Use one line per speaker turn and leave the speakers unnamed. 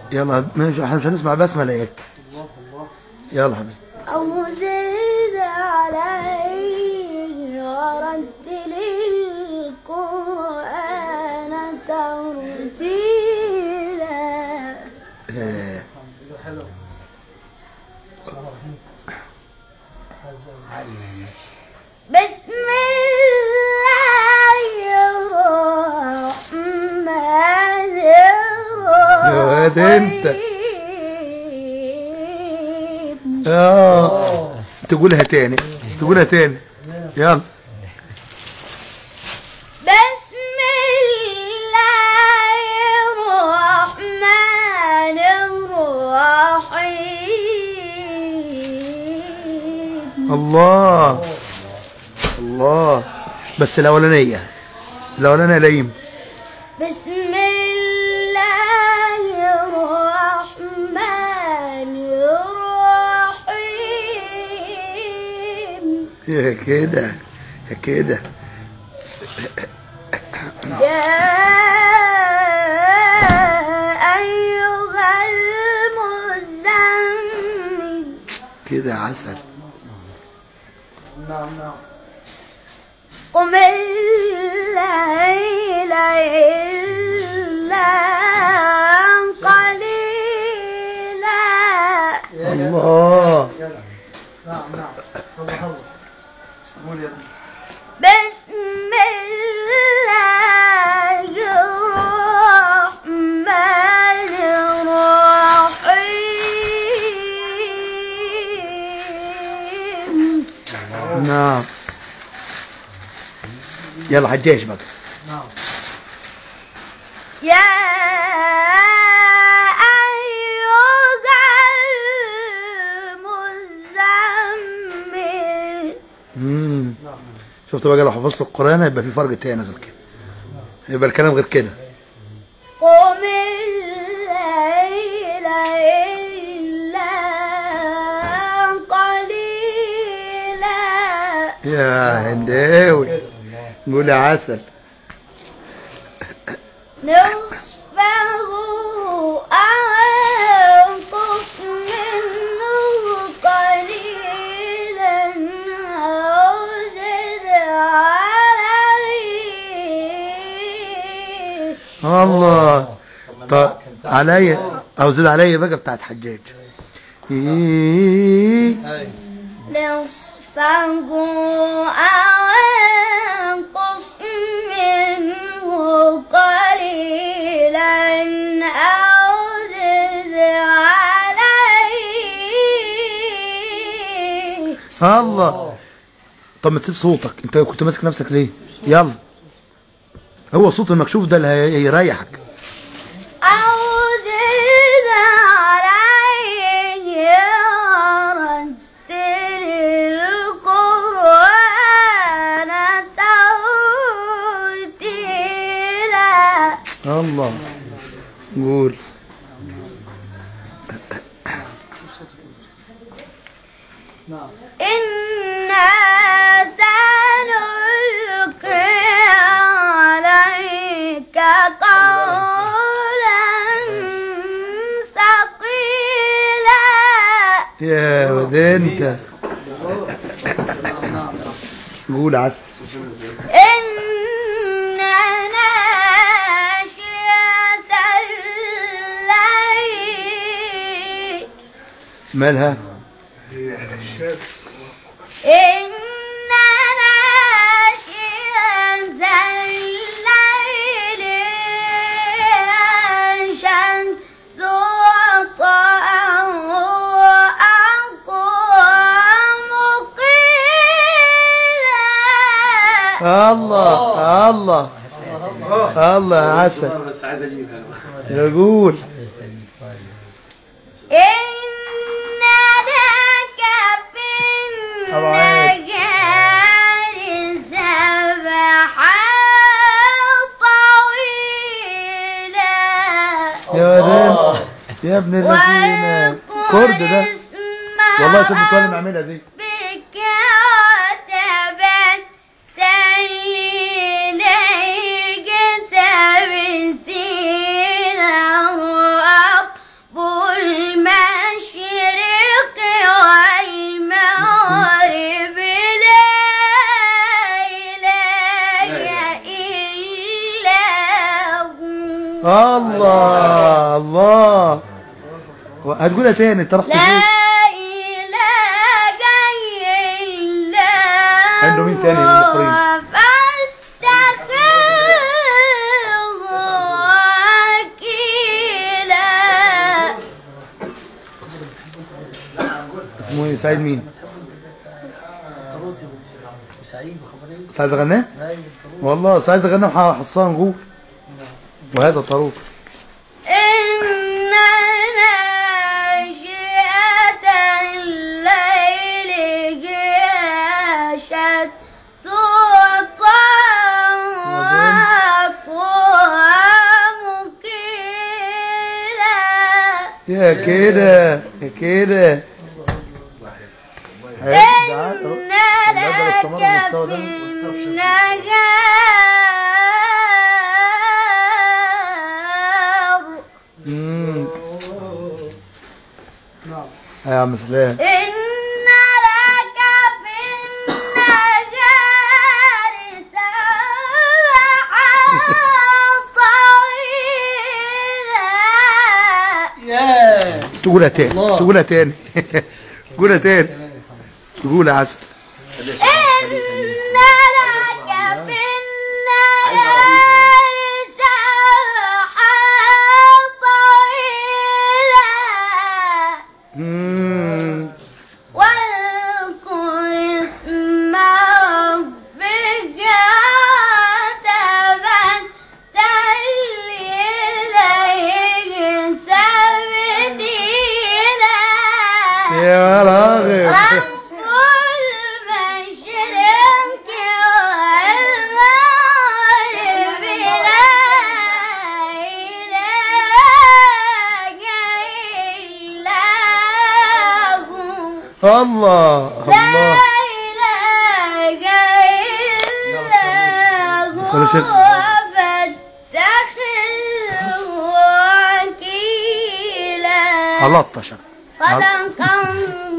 يلا ماشي احنا مش هنسمع بسمله ايه يلا حبيبي
أو زد عليه ورتل القرآن ترتيلا
إيه.
بسم الله الرحمن الرحيم
يا واد انت. اه تقولها تاني تقولها تاني يلا
بسم الله الرحمن الرحيم
الله الله بس الاولانيه الاولانيه لئيم
بسم الله الرحمن الرحيم
يا كده يا كده
يا أيها المزمل
كده عسل
قم الليل إلا قليلا
الله
بسم الله الرحمن الرحيم
نعم يلا حجاج بقى
يا أيها المزمل
امم شفت بقى لو حفظت القران هيبقى في فرق تاني غير كده يبقى الكلام غير كده
قم الليل إلا قليلا
يا هنداوي قول عسل
نصفه أو انقص منه قليلا أو زد عليه
الله طب عليا او زيد عليا بقى بتاعت حجاج إيه.
نصفه أو انقص منه قليلا أو زد عليه
الله طب ما تسيب صوتك انت كنت ماسك نفسك ليه يلا هو الصوت المكشوف ده اللي هي- هيريحك
أو زد عليه ورتل القرآن ترتيلا
الله قول
إنا سنلقي عليك قولا ثقيلا
يا ود انت قول عسل
إن ناشئة الليل
مالها
إن ناشئة الليل أشد وطئا وأقوم قيلا
الله الله الله يا عسل
بس عايز اجيبها
يقول
إن لك في
طبعاً.
النهار سبحا طويلا
يا ولد يا ابن الذين كرد ده والله شوف الكلام اللي عاملها دي
بك وتبت إليك تبتيلا
هتقولها تاني انت رحت
لا
فين
إله إلا
عنده مين تاني من المقرين؟
هو فاتخذه وكيلا
اسمه ايه سعيد مين
طاروت يا ابو سعيد وخبرين
سعيد غناه
ايوه طاروت
والله سعيد غناه حصان جوه وهذا طاروق
إن ناشئة الليل هي أشد وأقوى مقيلا
يا كده يا كده هيك ده عاد-
إن
الواد ده لو استمر
لك
بالمستوى
في
ده
النهار
امم يا عم سلام
إن لك في النهار سبحا طويلا
ياه
تقولها تاني
الله.
تقولها تاني تقولها تاني تقولها عسل
إن لك في النهار سبحا طويلا
امم
واذكر اسم ربك تبتل إليه تبديلا
يا راغب
رب المشرق والمغرب لا إله إلا هو
الله
لا
الله
إله إلا
كل شيء.
هو فاتخذه وكيلا
هلطشك
صدق